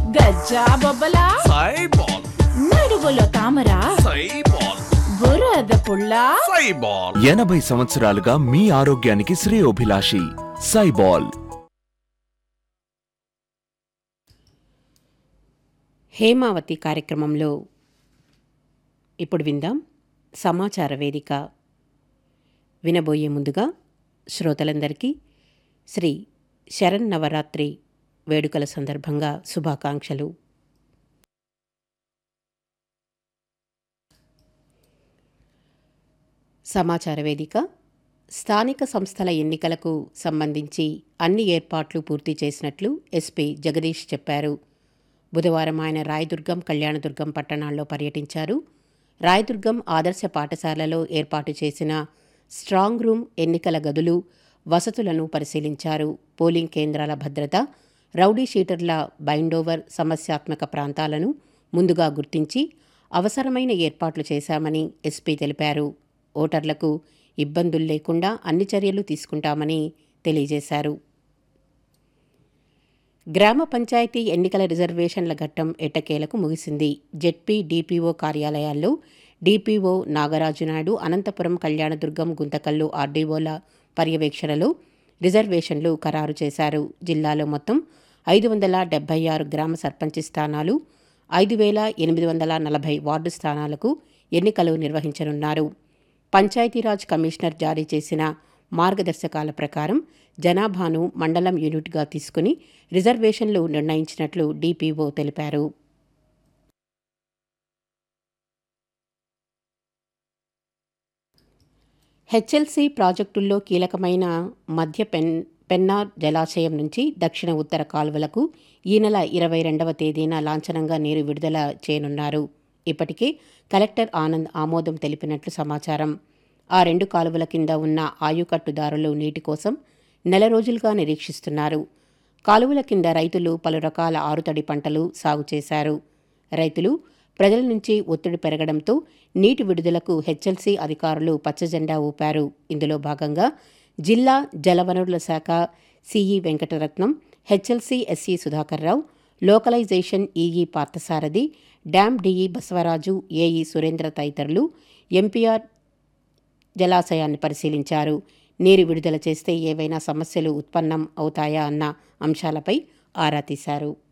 గజ్జా బొబ్బలా సైబాల్ నడువులో తామర సైబాల్ బురద పుల్ల సైబాల్ ఎనభై సంవత్సరాలుగా మీ ఆరోగ్యానికి శ్రేయోభిలాషి సైబాల్ హేమావతి కార్యక్రమంలో ఇప్పుడు విందాం సమాచార వేదిక వినబోయే ముందుగా శ్రోతలందరికీ శ్రీ శరణ్ నవరాత్రి వేడుకల సందర్భంగా శుభాకాంక్షలు సమాచార వేదిక స్థానిక సంస్థల ఎన్నికలకు సంబంధించి అన్ని ఏర్పాట్లు పూర్తి చేసినట్లు ఎస్పీ జగదీష్ చెప్పారు బుధవారం ఆయన రాయదుర్గం కళ్యాణదుర్గం పట్టణాల్లో పర్యటించారు రాయదుర్గం ఆదర్శ పాఠశాలలో ఏర్పాటు చేసిన స్ట్రాంగ్ రూమ్ ఎన్నికల గదులు వసతులను పరిశీలించారు పోలింగ్ కేంద్రాల భద్రత రౌడీ షీటర్ల బైండోవర్ సమస్యాత్మక ప్రాంతాలను ముందుగా గుర్తించి అవసరమైన ఏర్పాట్లు చేశామని ఎస్పీ తెలిపారు ఓటర్లకు ఇబ్బందులు లేకుండా అన్ని చర్యలు తీసుకుంటామని తెలియజేశారు గ్రామ పంచాయతీ ఎన్నికల రిజర్వేషన్ల ఘట్టం ఎట్టకేలకు ముగిసింది జెడ్పీ డీపీఓ కార్యాలయాల్లో డీపీఓ నాగరాజు నాయుడు అనంతపురం కళ్యాణదుర్గం గుంతకల్లు ఆర్డీఓల పర్యవేక్షణలో రిజర్వేషన్లు ఖరారు చేశారు జిల్లాలో మొత్తం ఐదు వందల డెబ్బై ఆరు గ్రామ సర్పంచి స్థానాలు ఐదు వేల ఎనిమిది వందల నలభై వార్డు స్థానాలకు ఎన్నికలు నిర్వహించనున్నారు పంచాయతీరాజ్ కమిషనర్ జారీ చేసిన మార్గదర్శకాల ప్రకారం జనాభాను మండలం యూనిట్గా తీసుకుని రిజర్వేషన్లు నిర్ణయించినట్లు డీపీఓ తెలిపారు హెచ్ఎల్సీ ప్రాజెక్టుల్లో కీలకమైన మధ్య పెన్ పెన్నార్ జలాశయం నుంచి దక్షిణ ఉత్తర కాలువలకు ఈ నెల ఇరవై రెండవ తేదీన లాంఛనంగా నీరు విడుదల చేయనున్నారు ఇప్పటికే కలెక్టర్ ఆనంద్ ఆమోదం తెలిపినట్లు సమాచారం ఆ రెండు కాలువల కింద ఉన్న ఆయుకట్టుదారులు నీటి కోసం నెల రోజులుగా నిరీక్షిస్తున్నారు కాలువల కింద రైతులు పలు రకాల ఆరుతడి పంటలు సాగు చేశారు రైతులు ప్రజల నుంచి ఒత్తిడి పెరగడంతో నీటి విడుదలకు హెచ్ఎల్సీ అధికారులు పచ్చజెండా ఊపారు ఇందులో భాగంగా జిల్లా జలవనరుల శాఖ CE Venkataratnam HLC SE Sudhakar Rao localisation EE Parthasarathy dam DE Basavaraju AE Surendra తదితరులు ఎంపీఆర్ జలాశయాన్ని పరిశీలించారు నీరు విడుదల చేస్తే ఏవైనా సమస్యలు ఉత్పన్నం అవుతాయా అన్న అంశాలపై ఆరా తీశారు